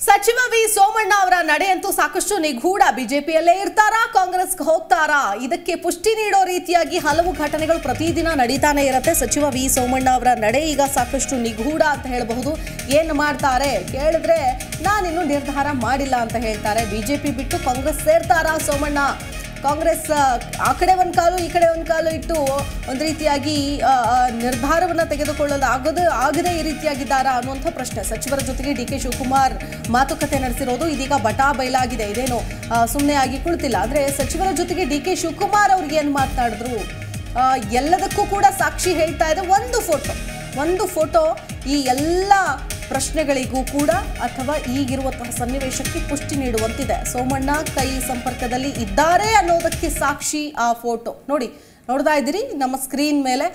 ಸಚಿವ ವಿ ಸೋಮಣ್ಣ ಅವರ ನಡೆಯಂತೂ ಸಾಕಷ್ಟು ನಿಗೂಢ ಬಿಜೆಪಿಯಲ್ಲೇ ಇರ್ತಾರಾ ಕಾಂಗ್ರೆಸ್ಗೆ ಹೋಗ್ತಾರಾ ಇದಕ್ಕೆ ಪುಷ್ಟಿ ನೀಡೋ ರೀತಿಯಾಗಿ ಹಲವು ಘಟನೆಗಳು ಪ್ರತಿದಿನ ನಡೀತಾನೆ ಇರುತ್ತೆ ಸಚಿವ ವಿ ಸೋಮಣ್ಣ ಅವರ ನಡೆ ಈಗ ಸಾಕಷ್ಟು ನಿಗೂಢ ಅಂತ ಹೇಳಬಹುದು ಏನು ಮಾಡ್ತಾರೆ ಕೇಳಿದ್ರೆ ನಾನಿನ್ನೂ ನಿರ್ಧಾರ ಮಾಡಿಲ್ಲ ಅಂತ ಹೇಳ್ತಾರೆ ಬಿಜೆಪಿ ಬಿಟ್ಟು ಕಾಂಗ್ರೆಸ್ ಸೇರ್ತಾರಾ ಸೋಮಣ್ಣ ಕಾಂಗ್ರೆಸ್ ಆ, ಆ ಕಡೆ ಒಂದು ಕಾಲು ಈ ಕಡೆ ಒಂದು ಕಾಲು ಇಟ್ಟು ಒಂದು ರೀತಿಯಾಗಿ ಆ, ಆ, ನಿರ್ಧಾರವನ್ನ ತೆಗೆದುಕೊಳ್ಳಲು ಆಗದ ಆಗದೆ ಈ ರೀತಿಯಾಗಿದ್ದಾರಾ ಅನ್ನುವಂಥ ಪ್ರಶ್ನೆ ಸಚಿವರ ಜೊತೆಗೆ ಡಿ ಕೆ ಶಿವಕುಮಾರ್ ಮಾತುಕತೆ ನಡೆಸಿರೋದು ಇದೀಗ ಬಟಾ ಬಯಲಾಗಿದೆ ಇದೇನು ಸುಮ್ಮನೆ ಆಗಿ ಕುಳಿತಿಲ್ಲ ಅಂದ್ರೆ ಸಚಿವರ ಜೊತೆಗೆ ಡಿ ಕೆ ಶಿವಕುಮಾರ್ ಅವ್ರಿಗೆ ಏನು ಮಾತನಾಡಿದ್ರು ಆ, ಎಲ್ಲದಕ್ಕೂ ಕೂಡ ಸಾಕ್ಷಿ ಹೇಳ್ತಾ ಇದೆ ಒಂದು ಫೋಟೋ ಒಂದು ಫೋಟೋ ಈ ಎಲ್ಲ ಪ್ರಶ್ನೆಗಳಿಗೂ ಕೂಡ ಅಥವಾ ಈಗಿರುವಂತಹ ಸನ್ನಿವೇಶಕ್ಕೆ ಪುಷ್ಟಿ ನೀಡುವಂತಿದೆ ಸೋಮಣ್ಣ ಕೈ ಸಂಪರ್ಕದಲ್ಲಿ ಇದ್ದಾರೆ ಅನ್ನೋದಕ್ಕೆ ಸಾಕ್ಷಿ ಆ ಫೋಟೋ ನೋಡಿ ನೋಡ್ತಾ ಇದ್ದೀರಿ ನಮ್ಮ ಸ್ಕ್ರೀನ್ ಮೇಲೆ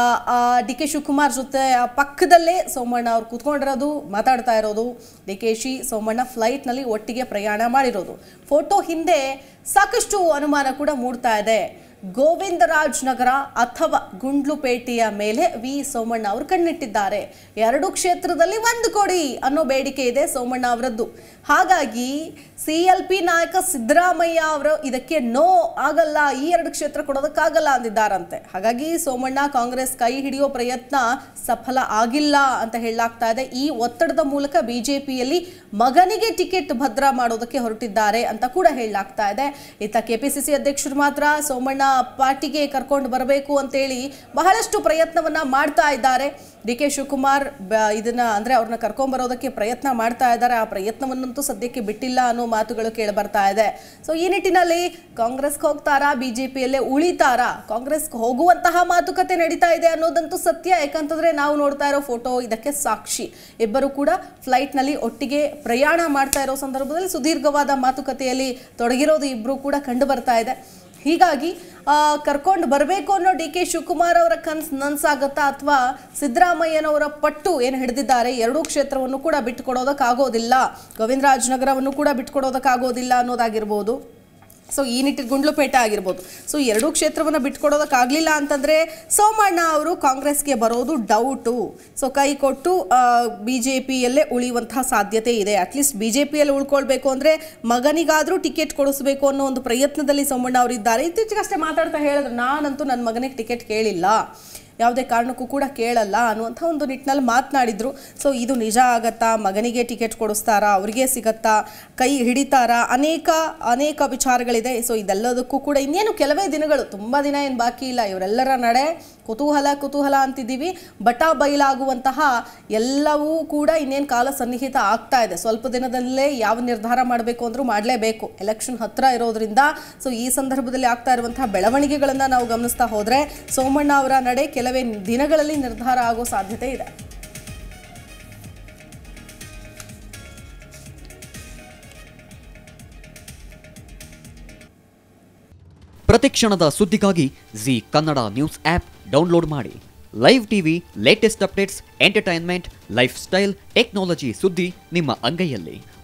ಡಿ ಕೆ ಶಿವಕುಮಾರ್ ಜೊತೆ ಆ ಪಕ್ಕದಲ್ಲೇ ಸೋಮಣ್ಣ ಅವ್ರು ಕೂತ್ಕೊಂಡಿರೋದು ಮಾತಾಡ್ತಾ ಇರೋದು ಡಿ ಕೆ ಶಿ ಸೋಮಣ್ಣ ಫ್ಲೈಟ್ನಲ್ಲಿ ಒಟ್ಟಿಗೆ ಪ್ರಯಾಣ ಮಾಡಿರೋದು ಫೋಟೋ ಹಿಂದೆ ಸಾಕಷ್ಟು ಅನುಮಾನ ಕೂಡ ಮೂಡ್ತಾ ಇದೆ ಗೋವಿಂದರಾಜ್ ನಗರ ಅಥವಾ ಗುಂಡ್ಲುಪೇಟೆಯ ಮೇಲೆ ವಿ ಸೋಮಣ್ಣ ಅವರು ಕಣ್ಣಿಟ್ಟಿದ್ದಾರೆ ಎರಡು ಕ್ಷೇತ್ರದಲ್ಲಿ ಒಂದು ಕೊಡಿ ಅನ್ನೋ ಬೇಡಿಕೆ ಇದೆ ಸೋಮಣ್ಣ ಅವರದ್ದು ಹಾಗಾಗಿ ಸಿ ಎಲ್ ಪಿ ನಾಯಕ ಸಿದ್ದರಾಮಯ್ಯ ಅವರು ಇದಕ್ಕೆ ನೋ ಆಗಲ್ಲ ಈ ಎರಡು ಕ್ಷೇತ್ರ ಕೊಡೋದಕ್ಕಾಗಲ್ಲ ಅಂದಿದ್ದಾರಂತೆ ಹಾಗಾಗಿ ಸೋಮಣ್ಣ ಕಾಂಗ್ರೆಸ್ ಕೈ ಹಿಡಿಯೋ ಪ್ರಯತ್ನ ಸಫಲ ಆಗಿಲ್ಲ ಅಂತ ಹೇಳಲಾಗ್ತಾ ಇದೆ ಈ ಒತ್ತಡದ ಮೂಲಕ ಬಿಜೆಪಿಯಲ್ಲಿ ಮಗನಿಗೆ ಟಿಕೆಟ್ ಭದ್ರ ಮಾಡೋದಕ್ಕೆ ಹೊರಟಿದ್ದಾರೆ ಅಂತ ಕೂಡ ಹೇಳಲಾಗ್ತಾ ಇದೆ ಇತ್ತ ಕೆಪಿಸಿಸಿ ಅಧ್ಯಕ್ಷರು ಮಾತ್ರ ಸೋಮಣ್ಣ ಪಾರ್ಟಿಗೆ ಕರ್ಕೊಂಡು ಬರಬೇಕು ಅಂತೇಳಿ ಬಹಳಷ್ಟು ಪ್ರಯತ್ನವನ್ನ ಮಾಡ್ತಾ ಇದ್ದಾರೆ ಡಿ ಕೆ ಶಿವಕುಮಾರ್ ಬ- ಇದನ್ನ ಅಂದ್ರೆ ಅವ್ರನ್ನ ಕರ್ಕೊಂಡ್ ಬರೋದಕ್ಕೆ ಪ್ರಯತ್ನ ಮಾಡ್ತಾ ಇದ್ದಾರೆ ಆ ಪ್ರಯತ್ನವನ್ನಂತೂ ಸದ್ಯಕ್ಕೆ ಬಿಟ್ಟಿಲ್ಲ ಅನ್ನೋ ಮಾತುಗಳು ಕೇಳಿ ಬರ್ತಾ ಇದೆ ಸೊ ಈ ನಿಟ್ಟಿನಲ್ಲಿ ಕಾಂಗ್ರೆಸ್ಗೆ ಹೋಗ್ತಾರಾ ಬಿಜೆಪಿಯಲ್ಲೇ ಉಳಿತಾರಾ ಕಾಂಗ್ರೆಸ್ಗೆ ಹೋಗುವಂತಹ ಮಾತುಕತೆ ನಡೀತಾ ಇದೆ ಅನ್ನೋದಂತೂ ಸತ್ಯ ಯಾಕಂತಂದ್ರೆ ನಾವು ನೋಡ್ತಾ ಇರೋ ಫೋಟೋ ಇದಕ್ಕೆ ಸಾಕ್ಷಿ ಇಬ್ಬರು ಕೂಡ ಫ್ಲೈಟ್ನಲ್ಲಿ ಒಟ್ಟಿಗೆ ಪ್ರಯಾಣ ಮಾಡ್ತಾ ಇರೋ ಸಂದರ್ಭದಲ್ಲಿ ಸುದೀರ್ಘವಾದ ಮಾತುಕತೆಯಲ್ಲಿ ತೊಡಗಿರೋದು ಇಬ್ರು ಕೂಡ ಕಂಡು ಬರ್ತಾ ಇದೆ ಹೀಗಾಗಿ ಕರ್ಕೊಂಡು ಬರಬೇಕು ಅನ್ನೋ ಡಿ ಕೆ ಶಿವಕುಮಾರ್ ಅವರ ಕನ್ಸ್ ನನ್ಸಾಗತ್ತಾ ಅಥವಾ ಸಿದ್ದರಾಮಯ್ಯನವರ ಪಟ್ಟು ಏನು ಹಿಡಿದಿದ್ದಾರೆ ಎರಡೂ ಕ್ಷೇತ್ರವನ್ನು ಕೂಡ ಬಿಟ್ಟುಕೊಡೋದಕ್ಕಾಗೋದಿಲ್ಲ ಗೋವಿಂದರಾಜ್ ನಗರವನ್ನು ಕೂಡ ಬಿಟ್ಕೊಡೋದಕ್ಕಾಗೋದಿಲ್ಲ ಅನ್ನೋದಾಗಿರ್ಬೋದು ಸೊ ಈ ನಿಟ್ಟಿನ ಗುಂಡ್ಲುಪೇಟೆ ಆಗಿರ್ಬೋದು ಸೊ ಎರಡೂ ಕ್ಷೇತ್ರವನ್ನು ಬಿಟ್ಕೊಡೋದಕ್ಕಾಗಲಿಲ್ಲ ಅಂತಂದರೆ ಸೋಮಣ್ಣ ಅವರು ಕಾಂಗ್ರೆಸ್ಗೆ ಬರೋದು ಡೌಟು ಸೊ ಕೈ ಕೊಟ್ಟು ಬಿ ಜೆ ಪಿಯಲ್ಲೇ ಉಳಿಯುವಂತಹ ಸಾಧ್ಯತೆ ಇದೆ ಅಟ್ಲೀಸ್ಟ್ ಬಿ ಜೆ ಪಿಯಲ್ಲಿ ಉಳ್ಕೊಳ್ಬೇಕು ಅಂದರೆ ಮಗನಿಗಾದರೂ ಟಿಕೆಟ್ ಕೊಡಿಸ್ಬೇಕು ಅನ್ನೋ ಒಂದು ಪ್ರಯತ್ನದಲ್ಲಿ ಸೋಮಣ್ಣ ಅವರು ಇದ್ದಾರೆ ಇತ್ತೀಚೆಗಷ್ಟೇ ಮಾತಾಡ್ತಾ ಹೇಳಿದ್ರು ನಾನಂತೂ ನನ್ನ ಮಗನಿಗೆ ಟಿಕೆಟ್ ಕೇಳಿಲ್ಲ ಯಾವುದೇ ಕಾರಣಕ್ಕೂ ಕೂಡ ಕೇಳಲ್ಲ ಅನ್ನುವಂಥ ಒಂದು ನಿಟ್ಟಿನಲ್ಲಿ ಮಾತನಾಡಿದ್ರು ಸೊ ಇದು ನಿಜ ಆಗತ್ತಾ ಮಗನಿಗೆ ಟಿಕೆಟ್ ಕೊಡಿಸ್ತಾರಾ ಅವ್ರಿಗೆ ಸಿಗತ್ತಾ ಕೈ ಹಿಡಿತಾರಾ ಅನೇಕ ಅನೇಕ ವಿಚಾರಗಳಿದೆ ಸೊ ಇದೆಲ್ಲದಕ್ಕೂ ಕೂಡ ಇನ್ನೇನು ಕೆಲವೇ ದಿನಗಳು ತುಂಬ ದಿನ ಏನು ಬಾಕಿ ಇಲ್ಲ ಇವರೆಲ್ಲರ ನಡೆ ಕುತೂಹಲ ಕುತೂಹಲ ಅಂತಿದ್ದೀವಿ ಬಟ ಬಯಲಾಗುವಂತಹ ಎಲ್ಲವೂ ಕೂಡ ಇನ್ನೇನು ಕಾಲ ಸನ್ನಿಹಿತ ಆಗ್ತಾ ಇದೆ ಸ್ವಲ್ಪ ದಿನದಲ್ಲೇ ಯಾವ ನಿರ್ಧಾರ ಮಾಡಬೇಕು ಅಂದ್ರೂ ಮಾಡಲೇಬೇಕು ಎಲೆಕ್ಷನ್ ಹತ್ರ ಇರೋದ್ರಿಂದ ಸೊ ಈ ಸಂದರ್ಭದಲ್ಲಿ ಆಗ್ತಾ ಇರುವಂತಹ ಬೆಳವಣಿಗೆಗಳನ್ನು ನಾವು ಗಮನಿಸ್ತಾ ಹೋದರೆ ಸೋಮಣ್ಣ ಅವರ ನಡೆ ಕೆಲವೇ ದಿನಗಳಲ್ಲಿ ನಿರ್ಧಾರ ಆಗೋ ಸಾಧ್ಯತೆ ಇದೆ ಪ್ರತಿಕ್ಷಣದ ಸುದ್ದಿಗಾಗಿ Zee Kannada news app download ಮಾಡಿ live TV latest updates entertainment lifestyle technology ಸುದ್ದಿ ನಿಮ್ಮ ಅಂಗೈಯಲ್ಲಿ